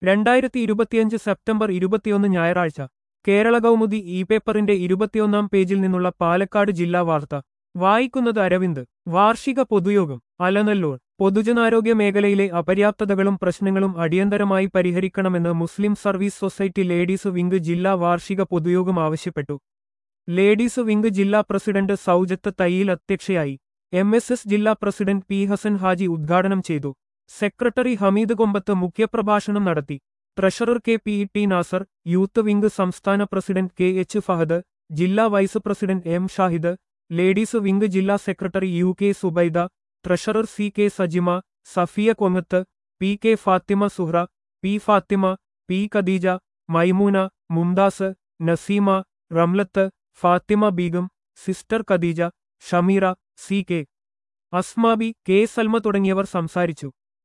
രണ്ടായിരത്തി ഇരുപത്തിയഞ്ച് സെപ്റ്റംബർ ഇരുപത്തിയൊന്ന് ഞായറാഴ്ച കേരള കൗമുദി ഇ പേപ്പറിന്റെ ഇരുപത്തിയൊന്നാം പേജിൽ നിന്നുള്ള പാലക്കാട് ജില്ലാ വാർത്ത വായിക്കുന്നത് അരവിന്ദ് വാർഷിക പൊതുയോഗം അലനല്ലൂർ പൊതുജനാരോഗ്യ മേഖലയിലെ അപര്യാപ്തതകളും പ്രശ്നങ്ങളും അടിയന്തരമായി പരിഹരിക്കണമെന്ന് Muslim service society ladies wing ജില്ലാ വാർഷിക പൊതുയോഗം ആവശ്യപ്പെട്ടു ലേഡീസ് വിംഗ് ജില്ലാ പ്രസിഡന്റ് സൗജത്ത് തയ്യിൽ അധ്യക്ഷയായി എം എസ് എസ് ജില്ലാ പ്രസിഡന്റ് പി ഹസൻ ഹാജി ഉദ്ഘാടനം ചെയ്തു സെക്രട്ടറി ഹമീദ് കൊമ്പത്ത് മുഖ്യപ്രഭാഷണം നടത്തി treasurer K P T Nasar youth wing സംസ്ഥാന പ്രസിഡന്റ് കെ എച്ച് ഫഹദ് ജില്ലാ vice president M Shahid ladies wing ജില്ലാ secretary U K Subaida treasurer C K Sajima Safiya Kongath P K Fathima Suhra P Fathima P Khadeeja Maimoona Mumdas Naseema Ramlath Fathima Beegum sister Khadeeja Shameera C K Asmabi K Salma തുടങ്ങിയവർ സംസാരിച്ചു